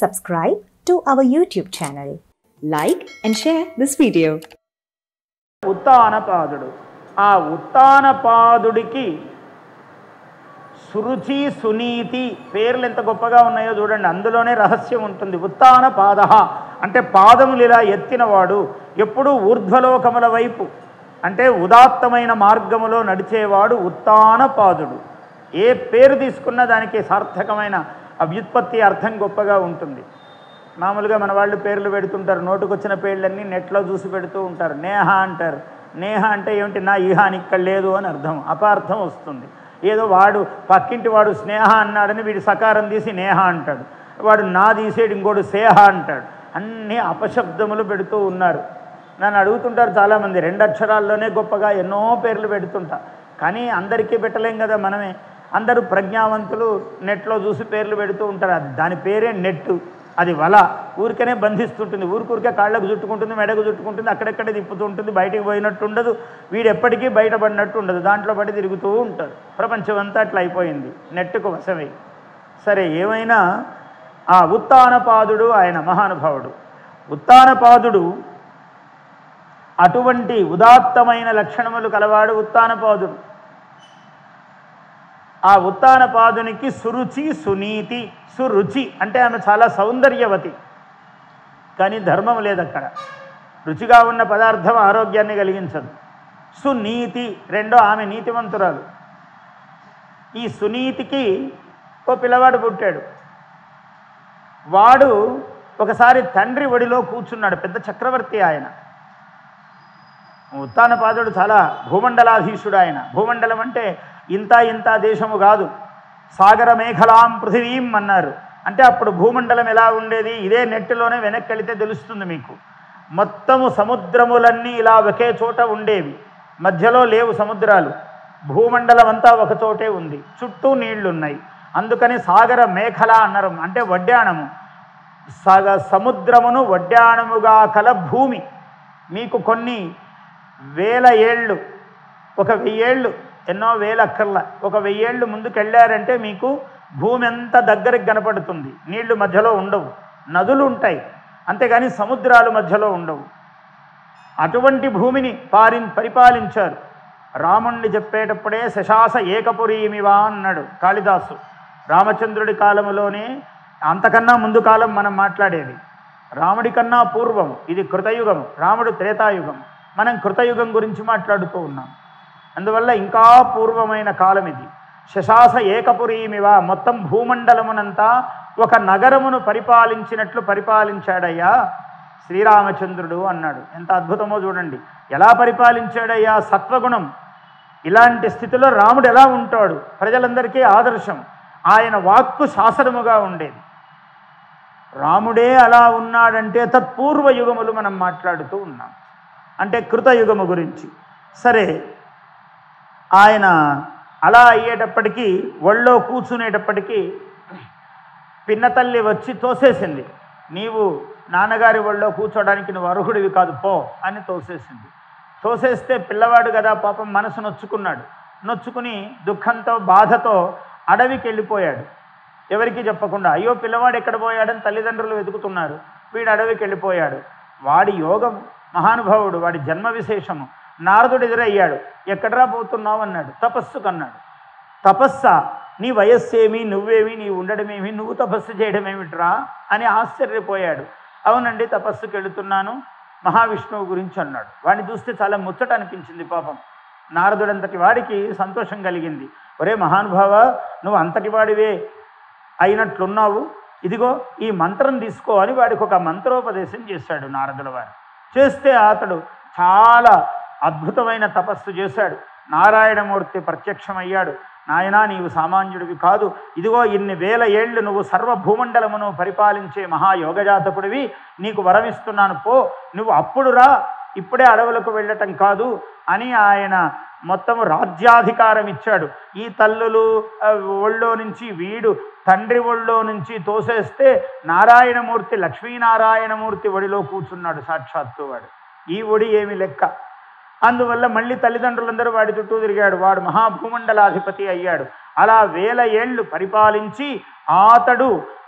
subscribe to our YouTube channel. Like and share this video. ఉత్తానపాదుడు ఆ ఉత్తానపాదుడికి సురుచి సునీతి పేర్లు ఎంత గొప్పగా ఉన్నాయో చూడండి అందులోనే రహస్యం ఉంటుంది ఉత్తాన పాద అంటే పాదములు ఇలా ఎత్తినవాడు ఎప్పుడూ ఊర్ధ్వలోకముల వైపు అంటే ఉదాత్తమైన మార్గములో నడిచేవాడు ఉత్తానపాదుడు ఏ పేరు తీసుకున్నా దానికి సార్థకమైన అవ్యుత్పత్తి అర్థం గొప్పగా ఉంటుంది మామూలుగా మన వాళ్ళు పేర్లు పెడుతుంటారు నోటుకొచ్చిన పేర్లన్నీ నెట్లో చూసి పెడుతూ ఉంటారు నేహ అంటారు నేహ అంటే ఏమిటి నా ఈహాని ఇక్కడ లేదు అని అర్థం అపార్థం వస్తుంది ఏదో వాడు పక్కింటి వాడు స్నేహ అన్నాడని వీడు సకారం తీసి నేహ అంటాడు వాడు నా తీసేడు ఇంకోడు సేహ అంటాడు అన్ని అపశబ్దములు పెడుతూ ఉన్నారు నన్ను అడుగుతుంటారు చాలామంది రెండు అక్షరాల్లోనే గొప్పగా ఎన్నో పేర్లు పెడుతుంటా కానీ అందరికీ పెట్టలేం కదా మనమే అందరూ ప్రజ్ఞావంతులు నెట్లో చూసి పేర్లు పెడుతూ ఉంటారు అది దాని పేరే నెట్ అది వల ఊరికనే బంధిస్తుంటుంది ఊరికూరికే కాళ్ళకు చుట్టుకుంటుంది మెడకు చుట్టుకుంటుంది అక్కడెక్కడే తిప్పుతూ ఉంటుంది బయటికి పోయినట్టు ఉండదు వీడు ఎప్పటికీ బయటపడినట్టు ఉండదు దాంట్లో పడి తిరుగుతూ ఉంటారు ప్రపంచం అంతా అట్లా అయిపోయింది నెట్టుకు వశమై సరే ఏమైనా ఆ ఉత్తానపాదుడు ఆయన మహానుభావుడు ఉత్తానపాదుడు అటువంటి ఉదాత్తమైన లక్షణములు కలవాడు ఉత్తానపాదుడు ఆ ఉత్తానపాదునికి సురుచి సునీతి సురుచి అంటే ఆమె చాలా సౌందర్యవతి కానీ ధర్మం లేదు అక్కడ రుచిగా ఉన్న పదార్థం ఆరోగ్యాన్ని కలిగించదు సునీతి రెండో ఆమె నీతివంతురాలు ఈ సునీతికి ఓ పిల్లవాడు పుట్టాడు వాడు ఒకసారి తండ్రి ఒడిలో కూర్చున్నాడు పెద్ద చక్రవర్తి ఆయన ఉత్తానపాదుడు చాలా భూమండలాధీశుడు ఆయన భూమండలం అంటే ఇంత ఇంత దేశము కాదు సాగర మేఖలాం పృథివీం అన్నారు అంటే అప్పుడు భూమండలం ఎలా ఉండేది ఇదే నెట్లోనే వెనక్కి వెళితే తెలుస్తుంది మీకు మొత్తము సముద్రములన్నీ ఇలా ఒకే చోట ఉండేవి మధ్యలో లేవు సముద్రాలు భూమండలం అంతా ఒక చోటే ఉంది చుట్టూ నీళ్లున్నాయి అందుకని సాగర మేఖల అన్నారు అంటే వడ్డాణము సగ సముద్రమును వడ్డాణముగా కల భూమి మీకు కొన్ని వేల ఏళ్ళు ఒక వెయ్యేళ్ళు ఎన్నో వేల అక్కర్ల ఒక వెయ్యేళ్ళు ముందుకు వెళ్ళారంటే మీకు భూమి అంతా దగ్గరికి కనపడుతుంది నీళ్లు మధ్యలో ఉండవు నదులు ఉంటాయి అంతేగాని సముద్రాలు మధ్యలో ఉండవు అటువంటి భూమిని పారి పరిపాలించారు రాముణ్ణి చెప్పేటప్పుడే శశాస ఏకపురీమివా అన్నాడు కాళిదాసు రామచంద్రుడి కాలములోనే అంతకన్నా ముందు కాలం మనం మాట్లాడేది రాముడి కన్నా పూర్వం ఇది కృతయుగం రాముడు త్రేతాయుగం మనం కృతయుగం గురించి మాట్లాడుతూ ఉన్నాం అందువల్ల ఇంకా పూర్వమైన కాలం ఇది శశాస ఏకపురీమివ మొత్తం భూమండలమునంతా ఒక నగరమును పరిపాలించినట్లు పరిపాలించాడయ్యా శ్రీరామచంద్రుడు అన్నాడు ఎంత అద్భుతమో చూడండి ఎలా పరిపాలించాడయ్యా సత్వగుణం ఇలాంటి స్థితిలో రాముడు ఎలా ఉంటాడు ప్రజలందరికీ ఆదర్శం ఆయన వాక్కు శాసనముగా ఉండేది రాముడే అలా ఉన్నాడంటే తత్పూర్వ యుగములు మనం మాట్లాడుతూ ఉన్నాం అంటే కృతయుగము గురించి సరే ఆయన అలా అయ్యేటప్పటికీ ఒళ్ళో కూర్చునేటప్పటికీ పిన్నతల్లి వచ్చి తోసేసింది నీవు నాన్నగారి ఒళ్ళో కూర్చోడానికి నువ్వు అర్హుడివి కాదు పో అని తోసేసింది తోసేస్తే పిల్లవాడు కదా పాపం మనసు నొచ్చుకున్నాడు నొచ్చుకుని దుఃఖంతో బాధతో అడవికి వెళ్ళిపోయాడు ఎవరికి చెప్పకుండా అయ్యో పిల్లవాడు ఎక్కడ పోయాడని తల్లిదండ్రులు వెతుకుతున్నారు వీడు అడవికి వెళ్ళిపోయాడు వాడి యోగం మహానుభావుడు వాడి జన్మ విశేషము నారదుడు ఎదురయ్యాడు ఎక్కడరా పోతున్నావు అన్నాడు తపస్సుకు అన్నాడు తపస్స నీ వయస్సేమి నువ్వేమి నీ ఉండడమేమి నువ్వు తపస్సు చేయడమేమిట్రా అని ఆశ్చర్యపోయాడు అవునండి తపస్సుకు వెళుతున్నాను మహావిష్ణువు గురించి అన్నాడు వాడిని చూస్తే చాలా ముచ్చట అనిపించింది పాపం నారదుడంతటి వాడికి సంతోషం కలిగింది ఒరే మహానుభావ నువ్వు అంతటి వాడివే అయినట్లున్నావు ఇదిగో ఈ మంత్రం తీసుకో అని వాడికి ఒక మంత్రోపదేశం చేశాడు నారదుల వారు చేస్తే అతడు చాలా అద్భుతమైన తపస్సు చేశాడు నారాయణమూర్తి ప్రత్యక్షమయ్యాడు నాయనా నీవు సామాన్యుడివి కాదు ఇదిగో ఇన్ని వేల ఏళ్ళు నువ్వు సర్వభూమండలమును పరిపాలించే మహాయోగజాతకుడివి నీకు వరమిస్తున్నాను పో నువ్వు అప్పుడు రా ఇప్పుడే అడవులకు వెళ్ళటం కాదు అని ఆయన మొత్తం రాజ్యాధికారం ఇచ్చాడు ఈ తల్లులు ఆ, ఒళ్ళో నుంచి వీడు తండ్రి ఒళ్ళో నుంచి తోసేస్తే నారాయణమూర్తి లక్ష్మీనారాయణమూర్తి ఒడిలో కూర్చున్నాడు సాక్షాత్తు వాడు ఈ ఒడి ఏమి లెక్క అందువల్ల మళ్ళీ తల్లిదండ్రులందరూ వాడి చుట్టూ తిరిగాడు వాడు మహాభూమండలాధిపతి అయ్యాడు అలా వేల ఏళ్ళు పరిపాలించి అతడు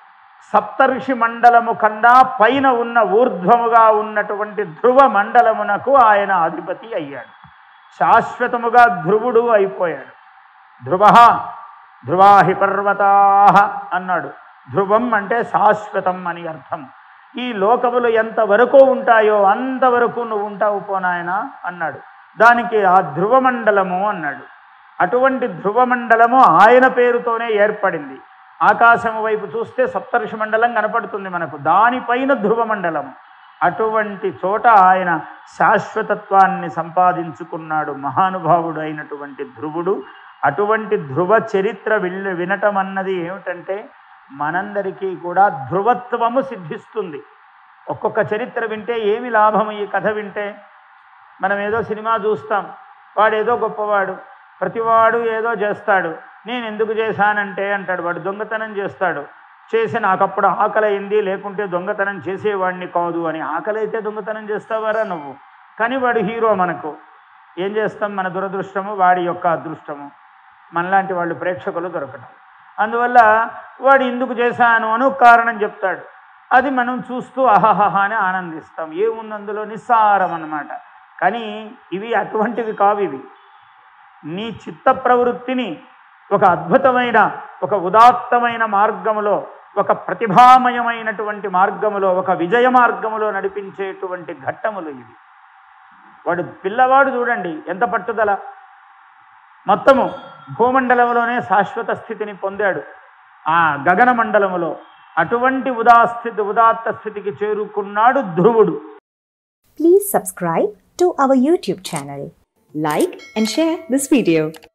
సప్తర్షి మండలము కన్నా పైన ఉన్న ఊర్ధ్వముగా ఉన్నటువంటి ధ్రువ మండలమునకు ఆయన అధిపతి అయ్యాడు శాశ్వతముగా ధ్రువుడు అయిపోయాడు ధ్రువ ధ్రువాహి పర్వతా అన్నాడు ధ్రువం అంటే శాశ్వతం అని అర్థం ఈ లోకములు ఎంతవరకు ఉంటాయో అంతవరకు నువ్వు ఉంటావు పోనాయన అన్నాడు దానికి ఆ ధ్రువమండలము అన్నాడు అటువంటి ధ్రువమండలము ఆయన పేరుతోనే ఏర్పడింది ఆకాశం వైపు చూస్తే సప్తర్షి మండలం కనపడుతుంది మనకు దానిపైన ధ్రువమండలము అటువంటి చోట ఆయన శాశ్వతత్వాన్ని సంపాదించుకున్నాడు మహానుభావుడు అయినటువంటి ధ్రువుడు అటువంటి ధ్రువ చరిత్ర విల్ వినటం అన్నది ఏమిటంటే మనందరికీ కూడా ధ్రువత్వము సిద్ధిస్తుంది ఒక్కొక్క చరిత్ర వింటే ఏమి లాభం ఈ కథ వింటే మనం ఏదో సినిమా చూస్తాం వాడు ఏదో గొప్పవాడు ప్రతివాడు ఏదో చేస్తాడు నేను ఎందుకు చేశానంటే అంటాడు వాడు దొంగతనం చేస్తాడు చేసి నాకప్పుడు ఆకలి అయింది లేకుంటే దొంగతనం చేసేవాడిని కాదు అని ఆకలి అయితే దొంగతనం చేస్తావారా నువ్వు కానీ వాడు హీరో మనకు ఏం చేస్తాం మన దురదృష్టము వాడి యొక్క అదృష్టము మనలాంటి వాళ్ళు ప్రేక్షకులు దొరకటం అందువల్ల వాడు ఎందుకు చేశాను అని ఒక కారణం చెప్తాడు అది మనం చూస్తూ అహహహ అని ఆనందిస్తాం ఏముంది అందులో నిస్సారం అన్నమాట కానీ ఇవి అటువంటివి కావు ఇవి నీ చిత్త ప్రవృత్తిని ఒక అద్భుతమైన ఒక ఉదాత్తమైన మార్గములో ఒక ప్రతిభామయమైనటువంటి మార్గములో ఒక విజయ మార్గములో నడిపించేటువంటి ఘట్టములు ఇవి వాడు పిల్లవాడు చూడండి ఎంత పట్టుదల మొత్తము భూమండలంలోనే శాశ్వత స్థితిని పొందాడు ఆ గగన మండలములో అటువంటి ఉదాస్థితి ఉదాత్త స్థితికి చేరుకున్నాడు ధ్రువుడు Please subscribe to our YouTube channel. Like and share this video.